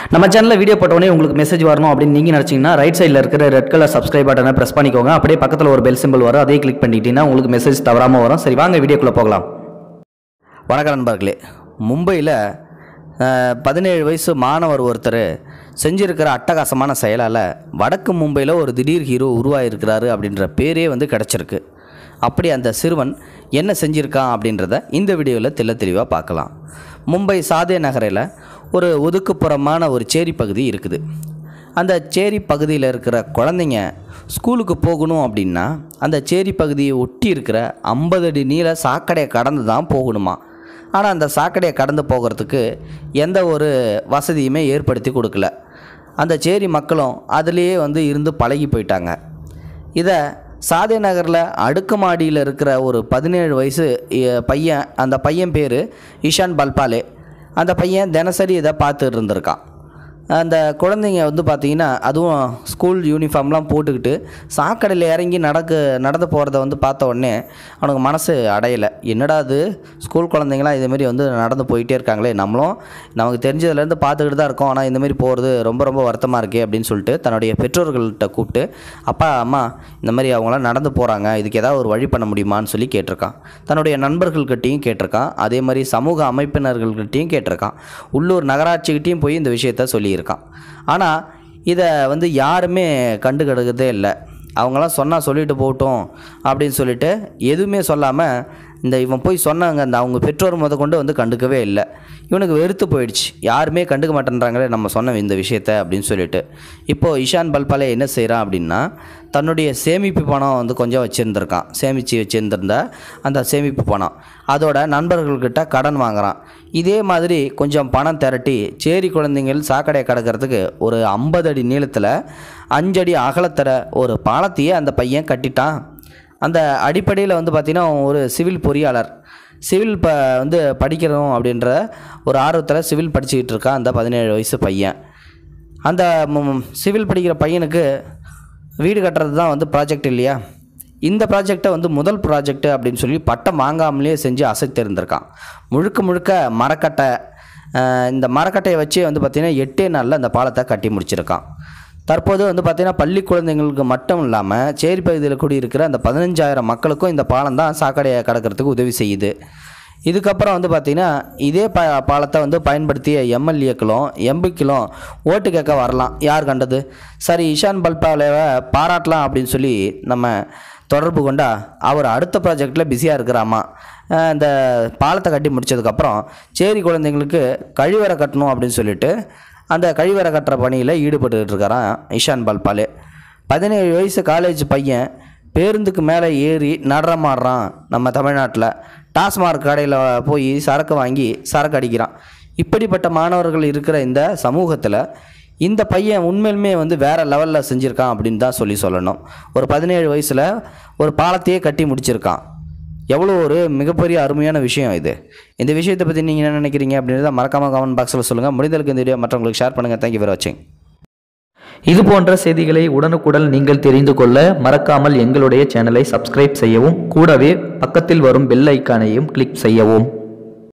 நம்ம சேனலில் வீடியோ போட்டோடனே உங்களுக்கு மெசேஜ் வரணும் அப்படின்னு நீங்கள் நினச்சிங்கன்னா ரைட் சைடில் இருக்கிற ரெட் கலர் சப்ஸ்கிரைப் பட்டனை ப்ரெஸ் பண்ணிக்கோங்க அப்படியே பக்கத்தில் ஒரு பெல் சிம்பிள் வரும் அதையும் கிளிக் பண்ணிக்கிட்டீங்கன்னா உங்களுக்கு மெசேஜ் தவறாமல் வரும் சரி வாங்க வீடியோக்குள்ளே போகலாம் வணக்கம் நண்பர்களே மும்பையில் பதினேழு வயசு மாணவர் ஒருத்தர் செஞ்சிருக்கிற அட்டகாசமான செயலால் வடக்கு மும்பையில் ஒரு திடீர் ஹீரோ உருவாகிருக்கிறாரு அப்படின்ற பேரே வந்து கிடச்சிருக்கு அப்படி அந்த சிறுவன் என்ன செஞ்சிருக்கான் அப்படின்றத இந்த வீடியோவில் தெள்ள தெளிவாக பார்க்கலாம் மும்பை சாதே நகரில் ஒரு ஒதுக்குப்புறமான ஒரு சேரி பகுதி இருக்குது அந்த சேரி பகுதியில் இருக்கிற குழந்தைங்க ஸ்கூலுக்கு போகணும் அப்படின்னா அந்த சேரி பகுதியை ஒட்டி இருக்கிற ஐம்பது அடி நீள சாக்கடையை கடந்து தான் போகணுமா ஆனால் அந்த சாக்கடையை கடந்து போகிறதுக்கு எந்த ஒரு வசதியுமே ஏற்படுத்தி கொடுக்கல அந்த சேரி மக்களும் அதுலேயே வந்து இருந்து பழகி போயிட்டாங்க இதை சாதே நகரில் அடுக்குமாடியில் இருக்கிற ஒரு பதினேழு வயசு எ, பையன் அந்த பையன் பேர் இஷான் பல்பாலே அந்த பையன் தினசரி இதை பார்த்துட்டு இருந்திருக்கான் அந்த குழந்தைங்க வந்து பார்த்திங்கன்னா அதுவும் ஸ்கூல் யூனிஃபார்ம்லாம் போட்டுக்கிட்டு சாக்கடையில் இறங்கி நடக்க நடந்து போகிறத வந்து பார்த்த உடனே அவனுக்கு மனசு அடையலை என்னடா அது ஸ்கூல் குழந்தைங்களாம் இதேமாரி வந்து நடந்து போயிட்டே இருக்காங்களே நம்மளும் நமக்கு தெரிஞ்சதுலேருந்து பார்த்துக்கிட்டு தான் இருக்கோம் ஆனால் இந்தமாரி போகிறது ரொம்ப ரொம்ப வருத்தமாக இருக்கே அப்படின்னு சொல்லிட்டு தன்னுடைய பெற்றோர்கள்ட்ட கூப்பிட்டு அப்பா அம்மா இந்த மாதிரி அவங்களாம் நடந்து போகிறாங்க இதுக்கு ஏதாவது ஒரு வழி பண்ண முடியுமான்னு சொல்லி கேட்டிருக்கான் தன்னுடைய நண்பர்கள்கிட்டையும் கேட்டிருக்கான் அதே மாதிரி சமூக அமைப்பினர்கள்கிட்டையும் கேட்டிருக்கான் உள்ளூர் நகராட்சிகிட்டையும் போய் இந்த விஷயத்த சொல்லியிருக்கான் ஆனால் இதை வந்து யாருமே கண்டுக்கிடுறதே இல்லை அவங்களாம் சொன்னால் சொல்லிட்டு போகட்டும் அப்படின்னு சொல்லிட்டு எதுவுமே சொல்லாமல் இந்த இவன் போய் சொன்னாங்க அந்த அவங்க பெற்றோர் முத கொண்டு வந்து கண்டுக்கவே இல்லை இவனுக்கு வெறுத்து போயிடுச்சு யாருமே கண்டுக்க மாட்டேன்றாங்களே நம்ம சொன்ன இந்த விஷயத்த அப்படின்னு சொல்லிட்டு இப்போது இஷான் பல்பாலே என்ன செய்கிறான் அப்படின்னா தன்னுடைய சேமிப்பு பணம் வந்து கொஞ்சம் வச்சுருந்துருக்கான் சேமித்து வச்சுருந்திருந்த அந்த சேமிப்பு பணம் அதோட நண்பர்கள்கிட்ட கடன் வாங்குறான் இதே மாதிரி கொஞ்சம் பணம் திரட்டி சேரி குழந்தைங்கள் சாக்கடையை கடக்கிறதுக்கு ஒரு ஐம்பது அடி நீளத்தில் அஞ்சடி அகலத்தில் ஒரு பாலத்தையே அந்த பையன் கட்டிட்டான் அந்த அடிப்படையில் வந்து பார்த்திங்கன்னா அவன் ஒரு சிவில் பொறியாளர் சிவில் ப வந்து படிக்கணும் அப்படின்ற ஒரு ஆர்வத்தில் சிவில் படிச்சுக்கிட்டு இருக்கான் அந்த பதினேழு வயசு பையன் அந்த ம், சிவில் படிக்கிற பையனுக்கு வீடு கட்டுறது தான் வந்து ப்ராஜெக்ட் இல்லையா இந்த ப்ராஜெக்டை வந்து முதல் ப்ராஜெக்ட் அப்படின்னு சொல்லி பட்டம் வாங்காமலே செஞ்சு அசைத்திருந்திருக்கான் முழுக்க முழுக்க மரக்கட்டை அஹ், இந்த மரக்கட்டையை வச்சே வந்து பார்த்திங்கன்னா எட்டே நாளில் அந்த பாலத்தை கட்டி முடிச்சிருக்கான் தற்போது வந்து பார்த்திங்கன்னா பள்ளி குழந்தைங்களுக்கு மட்டும் இல்லாமல் சேரி பகுதியில் குடியிருக்கிற அந்த பதினஞ்சாயிரம் மக்களுக்கும் இந்த பாலம் தான் சாக்கடையை கடக்கிறதுக்கு உதவி செய்யுது இதுக்கப்புறம் வந்து பார்த்திங்கன்னா இதே ப பாலத்தை வந்து பயன்படுத்திய எம்எல்ஏக்களும் எம்பிக்களும் ஓட்டு கேட்க வரலாம் யார் கண்டது சரி இஷான் பல்பாலேவை பாராட்டலாம் அப்படின்னு சொல்லி நம்ம தொடர்பு கொண்டா அவர் அடுத்த ப்ராஜெக்டில் பிஸியாக இருக்கிறாமா அஹ் இந்த பாலத்தை கட்டி முடிச்சதுக்கப்புறம் சேரி குழந்தைங்களுக்கு கழிவறை கட்டணும் அப்படின்னு சொல்லிட்டு அந்த கழிவறை கட்டுற பணியில் ஈடுபட்டுக்கிட்டு இருக்காரான் இஷான் பல்பாலே பதினேழு வயசு காலேஜ் பையன் பேருந்துக்கு மேலே ஏறி நடனமாடுறான் நம்ம தமிழ்நாட்டில் டாஸ்மார்க் கடையில் போய் சரக்கு வாங்கி சரக்கு அடிக்கிறான் இப்படிப்பட்ட மாணவர்கள் இருக்கிற இந்த சமூகத்தில் இந்த பையன் உண்மையிலுமே வந்து வேறு லெவலில் செஞ்சுருக்கான் அப்படின்னு தான் சொல்லி சொல்லணும் ஒரு பதினேழு வயசில் ஒரு பாலத்தையே கட்டி முடிச்சிருக்கான் எவ்வளோ ஒரு மிகப்பெரிய அருமையான விஷயம் இது இந்த விஷயத்தை பற்றி நீங்கள் என்ன நினைக்கிறீங்க அப்படின்றத மறக்காம கமெண்ட் பாக்ஸில் சொல்லுங்கள் முடிந்தளவுக்கு இந்த வீடியோ மற்றவங்களுக்கு ஷேர் பண்ணுங்கள் தேங்க்யூ ஃபார் வாட்சிங் இது போன்ற செய்திகளை உடனுக்குடன் நீங்கள் தெரிந்து கொள்ள மறக்காமல் எங்களுடைய சேனலை சப்ஸ்கிரைப் செய்யவும் கூடவே பக்கத்தில் வரும் பெல் ஐக்கானையும் கிளிக் செய்யவும்